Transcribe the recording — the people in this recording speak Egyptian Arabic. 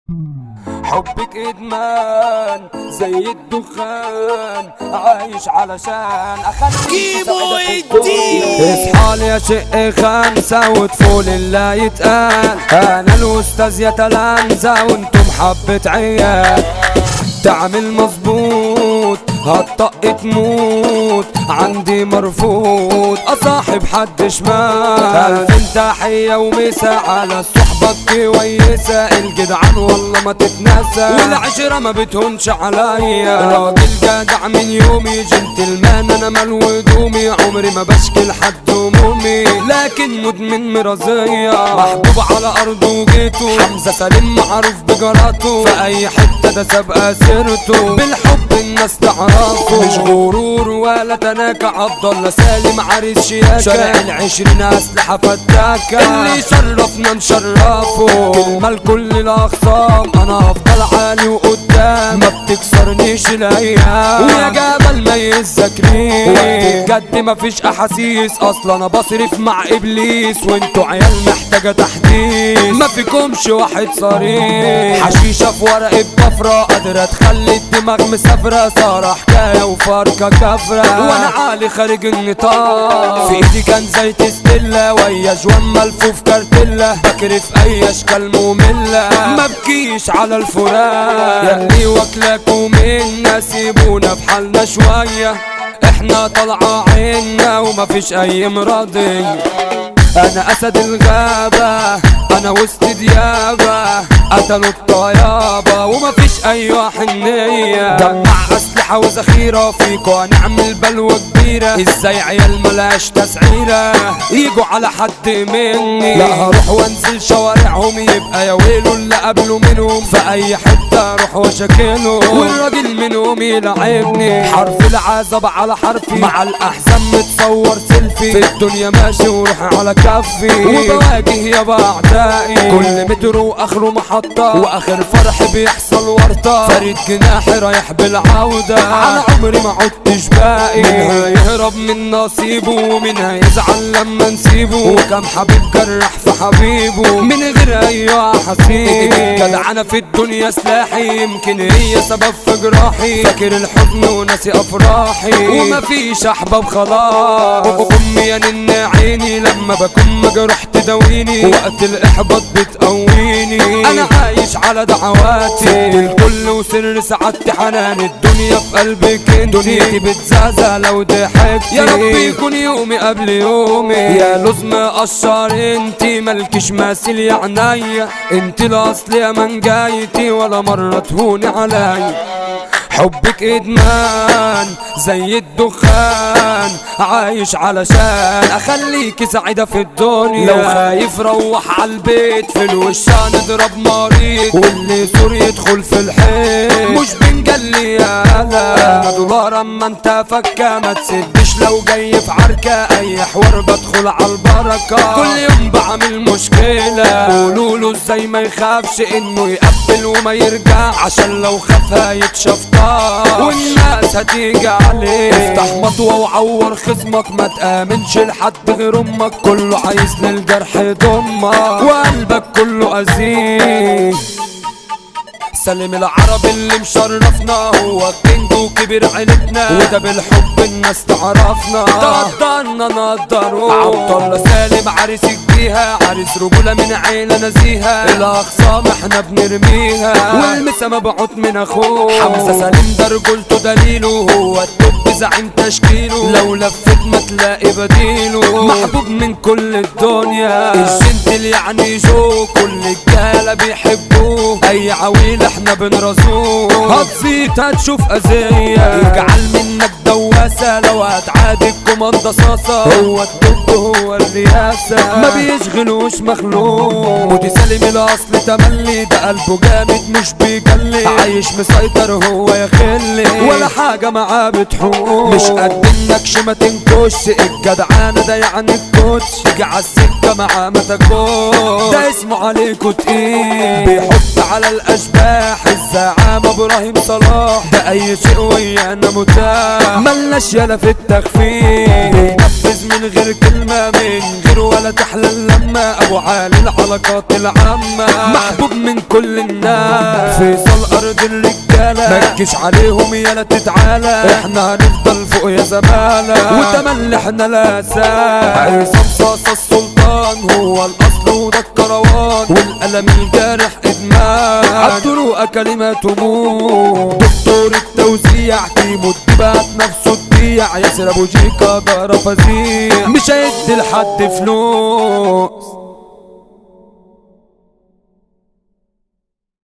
حبك ادمان زي الدخان عايش علشان اخليك جيبوا سعيدة في الدين. الدنيا. اصحى لي يا شق خمسة وطفول اللي يتقال انا الاستاذ يا تلامذة وانتم حبة عيال تعمل مظبوط هتطق تموت عندي مرفوض اصاحب حد شمال الف تحية ومسا على الصحبة كويسة الجدعان والله ما تتنسى والعشرة ما بتهونش عليا راجل جدع من يومي جنتلمان انا مال هدومي عمري ما بشكي لحد همومي لكن مدمن مرضية محبوب على ارضه وجيته حمزة سليم معروف بجراته في اي حتة ده سابقة سيرته بالحب الناس تعرفه مش غرور ولا تناكة عبد الله سالم عريس شياكة شارع العشرين اسلحة فتاكة اللي شرفنا نشرفه كلمة لكل الاخصام انا افضل عالي وقدام ما بتكسرنيش الايام ويا جبل ما يذكرني وقت الجد مفيش احاسيس اصلا انا بصرف مع ابليس وانتوا عيال محتاجة تحديث ما فيكمش واحد صريح حشيشة في ورقة بفرة قادرة تخلي الدماغ مسافرة صار حكاية وفركة كفرة وانا عالي خارج النطاق في ايدي كان زيت ستيلا ويا جوان ملفوف كارتيلا بكري في اي اشكال مملة ما بكيش على الفراق ياللي واكلكوا منا سيبونا في حالنا شوية احنا طالعة عنا ومفيش اي مراضي انا اسد الغابة انا وسط ديابة قتلوا الطيابة ومفيش اي حنية جمع اسلحة وذخيرة فيكو هنعمل بلوة كبيرة ازاي عيال ملاش تسعيرة يجوا على حد مني لا هروح وانزل شوارعهم يبقى يا ويلو اللي قبله منهم في اي حتة اروح واشكله والراجل منهم يلعبني حرف العذاب على حرفي مع الاحزان متصور سيلفي في الدنيا ماشي وروحي على كفي وبواجه يا بعدائي كل متر واخره محطة واخر فرح بيحصل ورطة فريد جناحي رايح بالعودة على عمري ما عدتش باقي منها يهرب من نصيبه ومنها يزعل لما نسيبه وكم حبيب جرح في حبيبه من غير اي احاسيس جدعانة في الدنيا سلاحي يمكن هي سبب في جراحي فاكر الحزن وناسي افراحي ومفيش احباب خلاص امي يا نن عيني لما بكون مجروح تداويني وقت الاحباط بتقويني انا عايش على دعواتي الكل وسر سعادتي حنان الدنيا في قلبك انت دنيتي بتزازى لو ضحكتي يا رب يكون يومي قبل يومي يا لوز مقشر انتي مالكش ماسل يا عينيا انتي الاصل يا من جايتي ولا مرة تهوني عليا حبك ادمان زي الدخان عايش علشان اخليكي سعيدة في الدنيا لو خايف روح عالبيت في الوش نضرب مريض واللي سور يدخل في الحيط مش بنجلي يالا انا دولار اما انت فكة ما تسدش لو جاي في عركة اي حوار بدخل عالبركة كل يوم بعمل مشكلة قولوله ازاي ما يخافش انه يقبل وما يرجع عشان لو خاف هيتشاف طار والناس هتيجي عليه افتح مطوة وعور خصمك ما تآمنش لحد غير امك كله عايز للجرح يضمك وقلبك كله أزيز سلم العرب اللي مشرفنا هو الكينج وكبير عيلتنا وده بالحب الناس تعرفنا تقدرنا نقدره عبد الله سالم عريس الجيهة عريس رجولة من عيلة نزيهة الأخصام احنا بنرميها والمسا مبعوت من أخوه حمزة سالم ده رجولته دليله هو التوب زعيم تشكيله لو لفت ما تلاقي بديله محبوب من كل الدنيا الجنتل يعني جو كل الجالة بيحبوه أي عويل احنا بنرزوه هتزيد هتشوف أذية يجعل منك دواسة لو هتعادي الكوماندا صاصة هو التوب هو الرئاسة ما بيشغلوش مخلوق ودي سالم الأصل تملي ده قلبه جامد مش بيجلي عايش مسيطر هو يا خلي ولا حاجة معاه بتحوق مش قد النكش ما تنكش الجدعانة ده يعني الكوتش تيجي عالسكة معاه ما تاكلش ده اسمه عليكوا تقيل بيحط على الأشباح الزعام ابراهيم صلاح ده أي شيء ويانا متاح ملناش يالا في التخفيف بينفذ تنفذ من غير كلمة من غير ولا تحلى اللمة ابو علي العلاقات العامة محبوب من كل الناس فيصل ارض الرجالة ما تجيش عليهم يلا تتعالى احنا هنفضل فوق يا زمالة وتملي احنا الاساس عصام صاصة السلطان هو الاصل وده الكروان والقلم الجارح ادمان عالطرق كلمة موت دكتور التوزيع تيمو الدبات نفسه تبيع ياسر ابو جيكا ضرب فزيع مش هيدي لحد فلوس